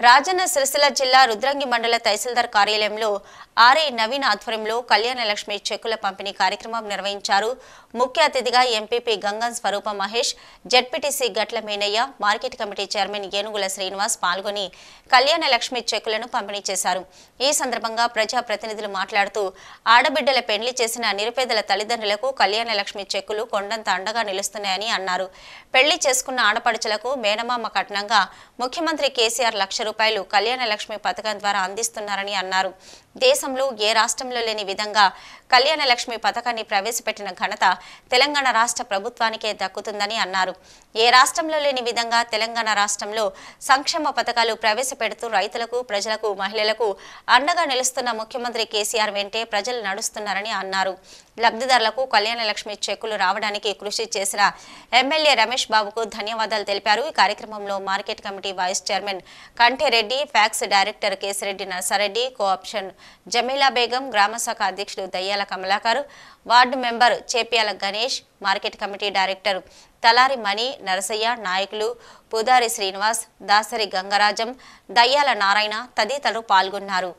రాజన్న సిరిసిల్ల జిల్లా రుద్రంగి మండల తహసీల్దార్ కార్యాలయంలో ఆర్ఐ నవీన్ ఆధ్వర్యంలో కళ్యాణ లక్ష్మి చెక్కుల పంపిణీ కార్యక్రమం నిర్వహించారు ముఖ్య అతిథిగా MPP Gangam Swaroopa Mahesh ZPTC Gatla Menayya market committee chairman ఏనుగుల శ్రీనివాస్ పాల్గొని కళ్యాణ లక్ష్మి చెక్కులను పంపిణీ చేశారు ఈ సందర్భంగా ప్రజా ప్రతినిధులు మాట్లాడుతూ ఆడబిడ్డల పెండ్లి చేసిన నిరుపేదల తల్లిదండ్రులకు కళ్యాణ లక్ష్మి చెక్కులు కొండంత అండగా నిలుస్తున్నాయని అన్నారు పెళ్లి చేసుకున్న ఆడపడుచులకు మేనమామ కట్నంగా ముఖ్యమంత్రి కేసీఆర్ లక్ష రూపాయలు కళ్యాణ లక్ష్మి పథకం ద్వారా అందిస్తున్నారని అన్నారు దేశంలో ఏ రాష్ట్రంలో లేని విధంగా కళ్యాణ లక్ష్మి పథకాన్ని ప్రవేశపెట్టిన ఘనత తెలంగాణ రాష్ట్ర ప్రభుత్వానికే దక్కుతుందని అన్నారు ఏ రాష్ట్రంలో లేని విధంగా తెలంగాణ రాష్ట్రంలో సంక్షేమ పథకాలు ప్రవేశపెడుతూ రైతులకు ప్రజలకు మహిళలకు అండగా నిలుస్తున్న ముఖ్యమంత్రి కేసీఆర్ వెంటే ప్రజలు నడుస్తున్నారని అన్నారు లబ్ధిదారులకు కళ్యాణ లక్ష్మి చెక్కులు రావడానికి కృషి చేసిన ఎమ్మెల్యే రమేష్ బాబుకు ధన్యవాదాలు తెలిపారు ఈ కార్యక్రమంలో market committee vice chairman Kantereddy PACS director Kesireddy Narsareddy co-option Jamila Begum గ్రామ శాఖ అధ్యక్షుడు Dayyala Kamalakar ward member Chepiyala Ganesh market committee director Talari Mani Narasayya నాయకులు పుదారి శ్రీనివాస్ దాసరి గంగరాజం దయ్యాల నారాయణ తదితరులు పాల్గొన్నారు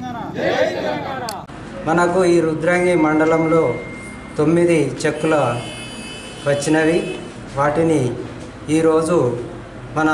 మనకు ఈ రుద్రంగి మండలంలో తొమ్మిది చెక్కుల వచ్చినవి వాటిని ఈరోజు మన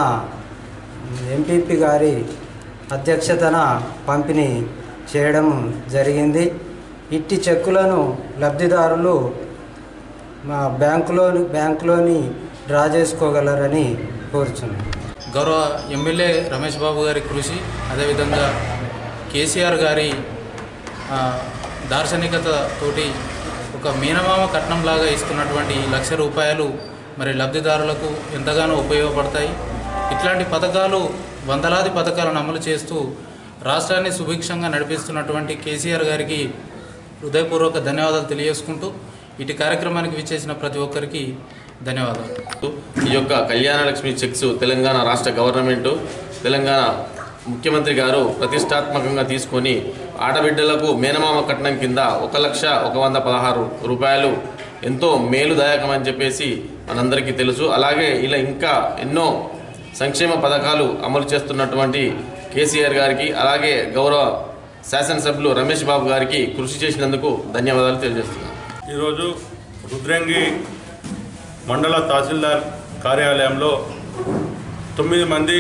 ఎంపీపీ గారి అధ్యక్షతన పంపిణీ చేయడం జరిగింది ఇట్టి చెక్కులను లబ్ధిదారులు మా బ్యాంకులోని బ్యాంకులోని డ్రా చేసుకోగలరని కోరుచున్నాను గౌరవ ఎమ్మెల్యే రమేష్ బాబు గారి కృషి అదేవిధంగా కేసీఆర్ గారి ఆ, దార్శనికతతోటి ఒక మీనమామ కట్నంలాగా ఇస్తున్నటువంటి ఈ లక్ష రూపాయలు మరి లబ్ధిదారులకు ఎంతగానో ఉపయోగపడతాయి ఇట్లాంటి పథకాలు వందలాది పథకాలను అమలు చేస్తూ రాష్ట్రాన్ని సుభిక్షంగా నడిపిస్తున్నటువంటి కేసీఆర్ గారికి హృదయపూర్వక ధన్యవాదాలు తెలియజేసుకుంటూ ఇటు కార్యక్రమానికి విచ్చేసిన ప్రతి ఒక్కరికి ధన్యవాదాలు ఈ యొక్క కళ్యాణ లక్ష్మి చెక్స్ తెలంగాణ రాష్ట్ర గవర్నమెంటు తెలంగాణ ముఖ్యమంత్రి గారు ప్రతిష్టాత్మకంగా తీసుకొని ఆడబిడ్డలకు మేనమామ కట్నం కింద ఒక లక్ష ఒక వంద పదహారు రూపాయలు ఎంతో మేలుదాయకం అని చెప్పేసి మనందరికీ తెలుసు అలాగే ఇలా ఇంకా ఎన్నో సంక్షేమ పథకాలు అమలు చేస్తున్నటువంటి కేసీఆర్ గారికి అలాగే గౌరవ శాసనసభ్యులు రమేష్ బాబు గారికి కృషి చేసినందుకు ధన్యవాదాలు తెలియజేస్తున్నాను ఈరోజు రుద్రంగి మండల తహసీల్దార్ కార్యాలయంలో తొమ్మిది మంది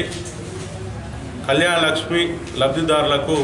కళ్యాణ లక్ష్మి లబ్ధిదారులకు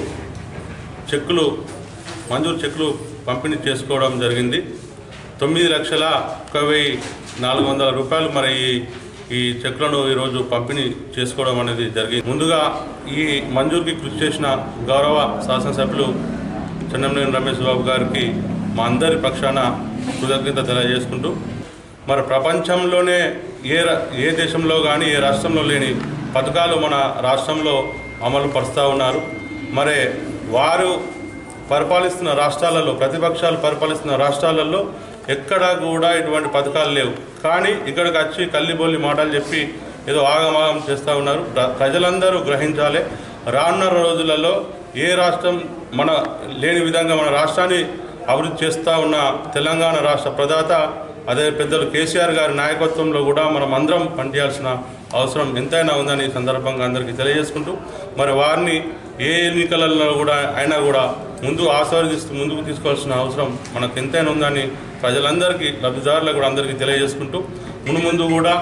చెక్కులు మంజూరు చెక్కులు పంపిణీ చేసుకోవడం జరిగింది తొమ్మిది లక్షల ఒక వెయ్యి నాలుగు వందల రూపాయలు మరి ఈ ఈ చెక్కులను ఈరోజు పంపిణీ చేసుకోవడం అనేది జరిగింది ముందుగా ఈ మంజూరుకి కృషి చేసిన గౌరవ శాసనసభ్యులు చెన్నంనేని రమేష్ బాబు గారికి మా అందరి పక్షాన కృతజ్ఞత తెలియజేసుకుంటూ మరి ప్రపంచంలోనే ఏ రా- ఏ దేశంలో కానీ ఏ రాష్ట్రంలో లేని పథకాలు మన రాష్ట్రంలో అమలు పరుస్తూ ఉన్నారు మరి వారు పరిపాలిస్తున్న రాష్ట్రాలలో ప్రతిపక్షాలు పరిపాలిస్తున్న రాష్ట్రాలలో ఎక్కడా కూడా ఇటువంటి పథకాలు లేవు కానీ ఇక్కడికి వచ్చి కల్లిబొల్లి మాటలు చెప్పి ఏదో ఆగమాగం చేస్తూ ఉన్నారు ప్ర- ప్రజలందరూ గ్రహించాలి రానున్న రోజులలో ఏ రాష్ట్రం మన లేని విధంగా మన రాష్ట్రాన్ని అభివృద్ధి చేస్తూ ఉన్న తెలంగాణ రాష్ట్ర ప్రదాత అదే పెద్దలు కేసీఆర్ గారి నాయకత్వంలో కూడా మనం అందరం పనిచేయాల్సిన అవసరం ఎంతైనా ఉందని ఈ సందర్భంగా అందరికీ తెలియజేసుకుంటూ మరి వారిని ఏ ఎన్నికలలో కూడా అయినా కూడా ముందు ఆస్వాదిస్తూ ముందుకు తీసుకోవాల్సిన అవసరం మనకు ఎంతైనా ఉందని ప్రజలందరికీ లబ్ధిదారులకు కూడా అందరికీ తెలియజేసుకుంటూ మును ముందు కూడా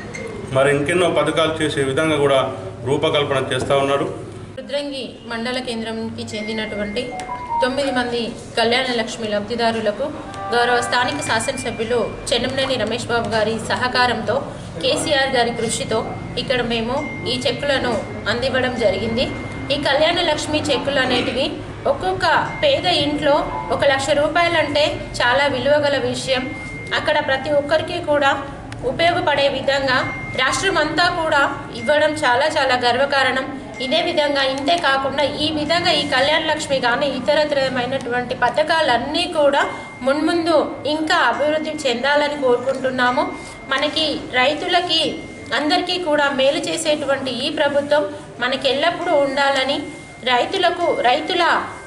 మరి ఇంకెన్నో పథకాలు చేసే విధంగా కూడా రూపకల్పన చేస్తూ ఉన్నారు రుద్రంగి మండల కేంద్రంకి చెందినటువంటి తొమ్మిది మంది కళ్యాణ లక్ష్మి లబ్ధిదారులకు గౌరవ స్థానిక శాసనసభ్యులు చెన్నంనేని రమేష్ బాబు గారి సహకారంతో కేసీఆర్ గారి కృషితో ఇక్కడ మేము ఈ చెక్కులను అందివ్వడం జరిగింది ఈ కళ్యాణ లక్ష్మి చెక్కులు అనేటివి ఒక్కొక్క పేద ఇంట్లో ఒక లక్ష రూపాయలంటే చాలా విలువగల విషయం అక్కడ ప్రతి ఒక్కరికి కూడా ఉపయోగపడే విధంగా రాష్ట్రం అంతా కూడా ఇవ్వడం చాలా చాలా గర్వకారణం ఇదే విధంగా ఇంతే కాకుండా ఈ విధంగా ఈ కళ్యాణ లక్ష్మి కానీ ఇతరతరమైనటువంటి పథకాలన్నీ కూడా మున్ముందు ఇంకా అభివృద్ధి చెందాలని కోరుకుంటున్నాము మనకి రైతులకి అందరికీ కూడా మేలు చేసేటువంటి ఈ ప్రభుత్వం మనకి ఎల్లప్పుడూ ఉండాలని రైతులకు రైతుల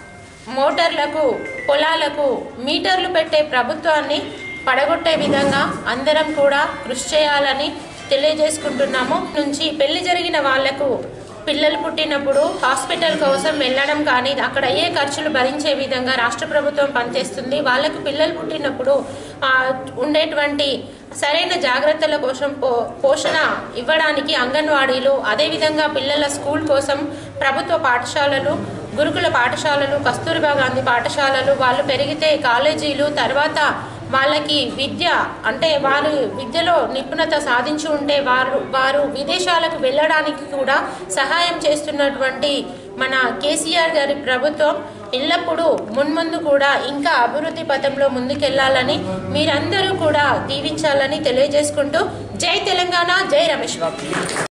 మోటార్లకు పొలాలకు మీటర్లు పెట్టే ప్రభుత్వాన్ని పడగొట్టే విధంగా అందరం కూడా కృషి చేయాలని తెలియజేసుకుంటున్నాము నుంచి పెళ్లి జరిగిన వాళ్లకు పిల్లలు పుట్టినప్పుడు హాస్పిటల్ కోసం వెళ్ళడం కానీ అక్కడ అయ్యే ఖర్చులు భరించే విధంగా రాష్ట్ర ప్రభుత్వం పనిచేస్తుంది వాళ్ళకు పిల్లలు పుట్టినప్పుడు ఆ, ఉండేటువంటి సరైన జాగ్రత్తల కోసం పో పోషణ ఇవ్వడానికి అంగన్వాడీలు అదేవిధంగా పిల్లల స్కూల్ కోసం ప్రభుత్వ పాఠశాలలు గురుకుల పాఠశాలలు కస్తూరిబా గాంధీ పాఠశాలలు వాళ్ళు పెరిగితే కాలేజీలు తర్వాత వాళ్ళకి విద్య అంటే వారు విద్యలో నిపుణత సాధించి ఉంటే వారు వారు విదేశాలకు వెళ్ళడానికి కూడా సహాయం చేస్తున్నటువంటి మన కేసీఆర్ గారి ప్రభుత్వం ఎల్లప్పుడూ మున్ముందు కూడా ఇంకా అభివృద్ధి పథంలో ముందుకెళ్లాలని మీరందరూ కూడా దీవించాలని తెలియజేసుకుంటూ జై తెలంగాణ జై రమేష్ బాబు